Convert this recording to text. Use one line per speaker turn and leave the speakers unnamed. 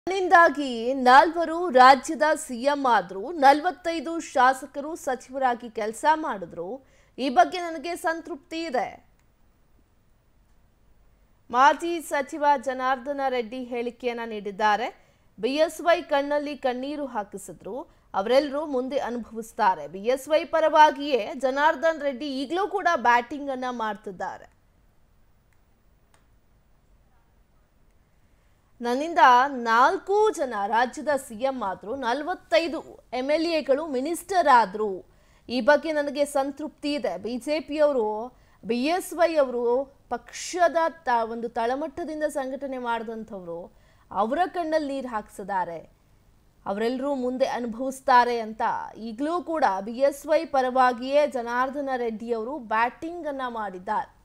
ನಿಂದಾಗಿ ನಾಲ್ವರು ರಾಜ್ಯದ ಸಿಎಂ ಆದ್ರು ನಲವತ್ತೈದು ಶಾಸಕರು ಸಚಿವರಾಗಿ ಕೆಲಸ ಮಾಡಿದ್ರು ಈ ಬಗ್ಗೆ ನನಗೆ ಸಂತೃಪ್ತಿ ಇದೆ ಮಾಜಿ ಸಚಿವ ಜನಾರ್ದನ ರೆಡ್ಡಿ ಹೇಳಿಕೆಯನ್ನ ನೀಡಿದ್ದಾರೆ ಬಿಎಸ್ವೈ ಕಣ್ಣಲ್ಲಿ ಕಣ್ಣೀರು ಹಾಕಿಸಿದ್ರು ಅವರೆಲ್ಲರೂ ಮುಂದೆ ಅನುಭವಿಸ್ತಾರೆ ಬಿಎಸ್ವೈ ಪರವಾಗಿಯೇ ಜನಾರ್ದನ್ ರೆಡ್ಡಿ ಈಗಲೂ ಕೂಡ ಬ್ಯಾಟಿಂಗ್ ಅನ್ನ ಮಾಡ್ತಿದ್ದಾರೆ ನನ್ನಿಂದ ನಾಲ್ಕು ಜನ ರಾಜ್ಯದ ಸಿಎಂ ಆದ್ರು ನಲವತ್ತೈದು ಎಮ್ ಎಲ್ ಎಗಳು ಮಿನಿಸ್ಟರ್ ಆದ್ರು ಈ ಬಗ್ಗೆ ನನಗೆ ಸಂತೃಪ್ತಿ ಇದೆ ಬಿಜೆಪಿಯವರು ಬಿ ಎಸ್ ವೈ ಅವರು ಪಕ್ಷದ ತ ಒಂದು ತಳಮಟ್ಟದಿಂದ ಸಂಘಟನೆ ಮಾಡಿದಂಥವ್ರು ಅವರ ಕಣ್ಣಲ್ಲಿ ನೀರು ಹಾಕ್ಸಿದ್ದಾರೆ ಅವರೆಲ್ಲರೂ ಮುಂದೆ ಅನುಭವಿಸ್ತಾರೆ ಅಂತ ಈಗಲೂ ಕೂಡ ಬಿ ಎಸ್ ವೈ ಪರವಾಗಿಯೇ ಜನಾರ್ದನ ರೆಡ್ಡಿ ಅವರು ಬ್ಯಾಟಿಂಗ್ ಅನ್ನ ಮಾಡಿದ್ದಾರೆ